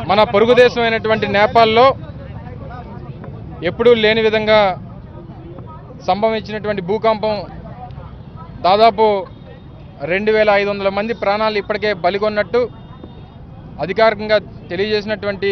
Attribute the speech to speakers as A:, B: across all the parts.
A: మన పొరుగు దేశమైనటువంటి నేపాల్లో ఎప్పుడూ లేని విధంగా సంభవించినటువంటి భూకంపం దాదాపు రెండు వేల ఐదు వందల మంది ప్రాణాలు ఇప్పటికే బలిగొన్నట్టు అధికారికంగా తెలియజేసినటువంటి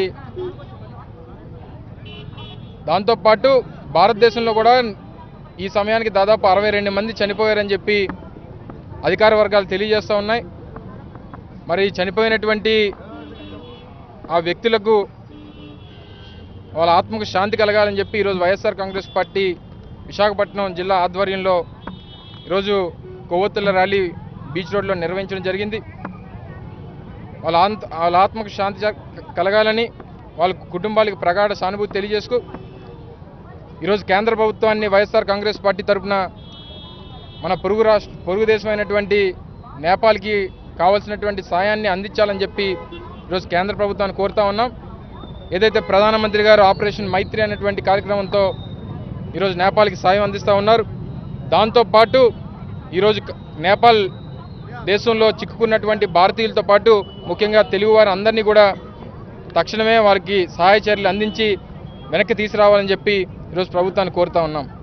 A: దాంతోపాటు భారతదేశంలో కూడా ఈ సమయానికి దాదాపు అరవై రెండు మంది చనిపోయారని చెప్పి అధికార వర్గాలు తెలియజేస్తూ ఉన్నాయి మరి చనిపోయినటువంటి ఆ వ్యక్తులకు వాళ్ళ ఆత్మకు శాంతి కలగాలని చెప్పి ఈరోజు వైఎస్ఆర్ కాంగ్రెస్ పార్టీ విశాఖపట్నం జిల్లా ఆధ్వర్యంలో ఈరోజు కొవ్వొత్తుల ర్యాలీ బీచ్ రోడ్లో నిర్వహించడం జరిగింది వాళ్ళ ఆంత వాళ్ళ ఆత్మకు శాంతి జ- కలగాలని వాళ్ళ కుటుంబాలకు ప్రగాఢ సానుభూతి తెలియజేసుకు ఈరోజు కేంద్ర ప్రభుత్వాన్ని వైఎస్ఆర్ కాంగ్రెస్ పార్టీ తరఫున మన పొరుగు రాష్ట్ర పొరుగు దేశమైనటువంటి నేపాల్కి కావాల్సినటువంటి సాయాన్ని అందించాలని చెప్పి ఈరోజు కేంద్ర ప్రభుత్వాన్ని కోరుతా ఉన్నాం ఏదైతే ప్రధానమంత్రి గారు ఆపరేషన్ మైత్రి అనేటువంటి కార్యక్రమంతో ఈరోజు నేపాల్కి సాయం అందిస్తూ ఉన్నారు దాంతోపాటు ఈరోజు క- నేపాల్ దేశంలో చిక్కుకున్నటువంటి భారతీయులతో పాటు ముఖ్యంగా తెలుగువారు అందరినీ కూడా తక్షణమే వారికి సహాయ చర్యలు అందించి వెనక్కి తీసుకురావాలని చెప్పి ఈరోజు ప్రభుత్వాన్ని కోరుతా ఉన్నాం